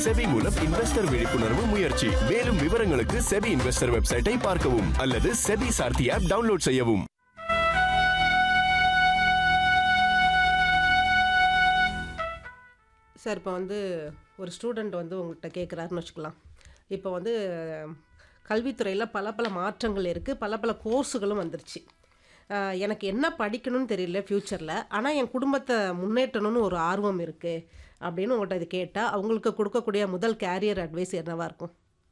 SEBI மூலம் investor விழிப்புணர்வு முயற்சி மேலும் விவரங்களுக்கு செபி இன்வெஸ்டர் வெப்சைட்டை பார்க்கவும் அல்லது செபி சார்த்தி ஆப் டவுன்லோட் செய்யவும் சார் இப்போ வந்து ஒரு ஸ்டூடெண்ட் வந்து உங்கள்கிட்ட கேட்குறாருன்னு வச்சுக்கலாம் இப்போ வந்து கல்வித்துறையில் பல பல மாற்றங்கள் இருக்குது பல பல கோர்ஸுகளும் வந்துருச்சு அஹ், எனக்கு என்ன படிக்கணும்னு தெரியல ஃப்யூச்சரில் ஆனால் என் குடும்பத்தை முன்னேற்றணும்னு ஒரு ஆர்வம் இருக்குது அப்படின்னு உங்கள்கிட்ட இது கேட்டால் அவங்களுக்கு கொடுக்கக்கூடிய முதல் கேரியர் அட்வைஸ் என்னவாக இருக்கும்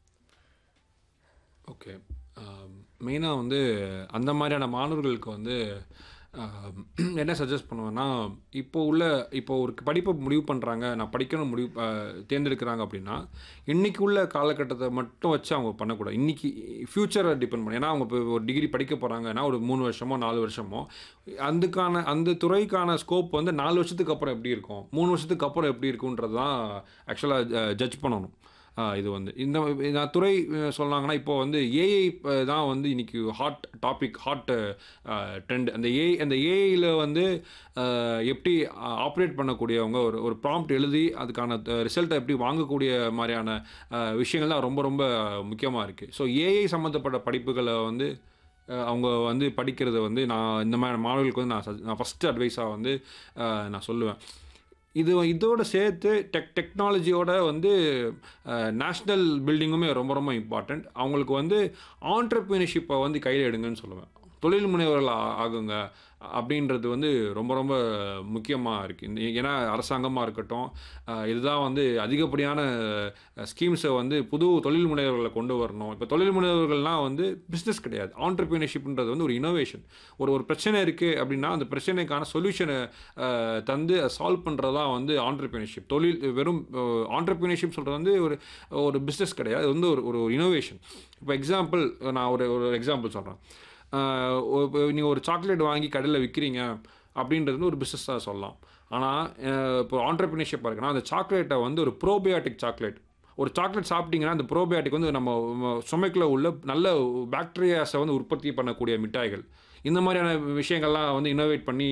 ஓகே மெயினாக வந்து அந்த மாதிரியான மாணவர்களுக்கு வந்து ஆம், என்ன சஜஸ்ட் பண்ணுவேன்னா இப்போ உள்ள இப்போ ஒரு படிப்பை முடிவு பண்ணுறாங்க நான் படிக்கணும் முடிவு ஆ, தேர்ந்தெடுக்கிறாங்க அப்படின்னா இன்றைக்கி உள்ள காலகட்டத்தை மட்டும் வச்சு அவங்க பண்ணக்கூடாது இன்றைக்கி ஃப்யூச்சரை டிபெண்ட் பண்ணி ஏன்னா அவங்க இப்போ ஒரு டிகிரி படிக்க போகிறாங்கன்னா ஒரு மூணு வருஷமோ நாலு வருஷமோ அதுக்கான அந்த துறைக்கான ஸ்கோப் வந்து நாலு வருஷத்துக்கு அப்புறம் எப்படி இருக்கும் மூணு வருஷத்துக்கு அப்புறம் எப்படி இருக்குன்றது தான் ஆக்சுவலாக ஜட்ஜ் பண்ணணும் ஆஹ் இது வந்து இந்த நான் துறை அஹ், சொன்னாங்கன்னா இப்போ வந்து ஏஐ தான் வந்து இன்னைக்கு ஹாட் டாபிக் ஹாட் ட்ரெண்ட் அந்த ஏ அந்த ஏஐயில் வந்து அஹ், எப்படி ஆப்ரேட் பண்ணக்கூடியவங்க ஒரு ஒரு ப்ராம்ப்ட் எழுதி அதுக்கான ரிசல்ட்டை எப்படி வாங்கக்கூடிய மாதிரியான அஹ், விஷயங்கள் தான் ரொம்ப ரொம்ப முக்கியமாக இருக்குது ஸோ ஏஐ சம்மந்தப்பட்ட படிப்புகளை வந்து அஹ், அவங்க வந்து படிக்கிறது வந்து நான் இந்த மாதிரி மாணவர்களுக்கு வந்து நான் sug- நான் ஃபஸ்ட்டு அட்வைஸாக வந்து அஹ், நான் சொல்லுவேன் இது இதோட சேர்த்து டெக் டெக்னாலஜியோட வந்து நேஷ்னல் பில்டிங்குமே ரொம்ப ரொம்ப இம்பார்ட்டண்ட் அவங்களுக்கு வந்து ஆண்டர்பிரினர்ஷிப்பை வந்து கையில் எடுங்கன்னு சொல்லுவேன் தொழில் முனைவர்கள் ஆ- ஆகுங்க அப்படின்றது வந்து ரொம்ப ரொம்ப முக்கியமாக இருக்குது ஏன்னா அரசாங்கமாக இருக்கட்டும் அஹ், இதுதான் வந்து அதிகப்படியான ஸ்கீம்ஸை வந்து புது தொழில் முனைவர்களை கொண்டு வரணும் இப்போ தொழில் முனைவர்கள்லாம் வந்து பிஸ்னஸ் கிடையாது ஆண்டர்பிரினர்ஷிப்ன்றது வந்து ஒரு இனோவேஷன் ஒரு ஒரு பிரச்சனை இருக்குது அப்படின்னா அந்த பிரச்சனைக்கான சொல்யூஷனை தந்து சால்வ் பண்ணுறது தான் வந்து ஆண்டர்பிரினர்ஷிப் தொழில் வெறும் ஆண்டர்பிரினர்ஷிப் சொல்கிறது வந்து ஒரு ஒரு பிஸ்னஸ் கிடையாது அது வந்து ஒரு ஒரு இனோவேஷன் இப்போ எக்ஸாம்பிள் நான் ஒரு ஒரு எக்ஸாம்பிள் சொல்கிறேன் நீங்கள் ஒரு சாக்லேட் வாங்கி கடையில் விற்கிறீங்க அப்படின்றது வந்து ஒரு பிஸ்னஸாக சொல்லலாம் ஆனால் இப்போ ஆண்டர்பிரினர்ஷிப் இருக்குன்னா அந்த சாக்லேட்டை வந்து ஒரு ப்ரோபயோட்டிக் சாக்லேட் ஒரு சாக்லேட் சாப்பிட்டீங்கன்னா அந்த ப்ரோபயோட்டிக் வந்து நம்ம சுமைக்குள்ள உள்ள நல்ல பாக்டீரியாஸை வந்து உற்பத்தி பண்ணக்கூடிய மிட்டாய்கள் இந்த மாதிரியான விஷயங்கள்லாம் வந்து இனோவேட் பண்ணி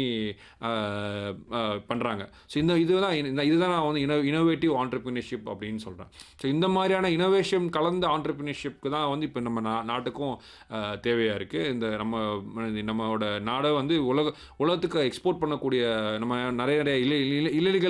பண்ணுறாங்க ஸோ இந்த இதுதான் இந்த இதுதான் நான் வந்து இனோ இனோவேட்டிவ் ஆண்டர்பிரினர்ஷிப் அப்படின்னு சொல்கிறேன் ஸோ இந்த மாதிரியான இனோவேஷன் கலந்த ஆண்டர்பிரினர்ஷிப்க்கு தான் வந்து இப்போ நம்ம நா நாட்டுக்கும் தேவையாக இருக்குது இந்த நம்ம நம்மளோட நாடை வந்து உலக உலகத்துக்கு எக்ஸ்போர்ட் பண்ணக்கூடிய நம்ம நிறைய நிறைய இலை இலை- இலைகள்